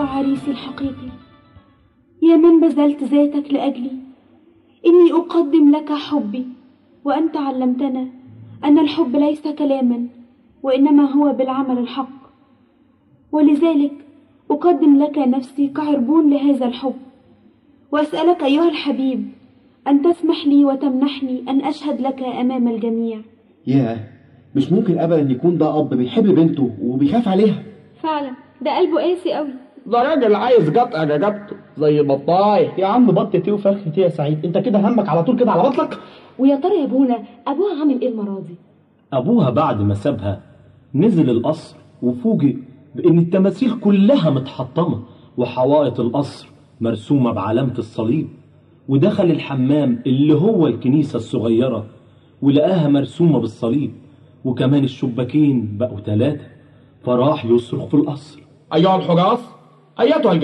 عريسي الحقيقي يا من بذلت ذاتك لأجلي إني أقدم لك حبي وأنت علمتنا أن الحب ليس كلاما وإنما هو بالعمل الحق ولذلك أقدم لك نفسي كعربون لهذا الحب وأسألك أيها الحبيب أن تسمح لي وتمنحني أن أشهد لك أمام الجميع ياه مش ممكن ابدا يكون ده اب بيحب بنته وبيخاف عليها فعلا ده قلبه قاسي قوي ده راجل عايز قطع رقبته زي البطاية يا عم بط تيه وفرخ تيه يا سعيد انت كده همك على طول كده على بطلك ويا ترى يا ابونا ابوها عامل ايه المره دي أبوها بعد ما سابها نزل القصر وفوجئ بإن التماثيل كلها متحطمة وحوائط القصر مرسومة بعلامة الصليب ودخل الحمام اللي هو الكنيسة الصغيرة ولقاها مرسومة بالصليب وكمان الشباكين بقوا ثلاثة فراح يصرخ في القصر أيها الحراس أيتها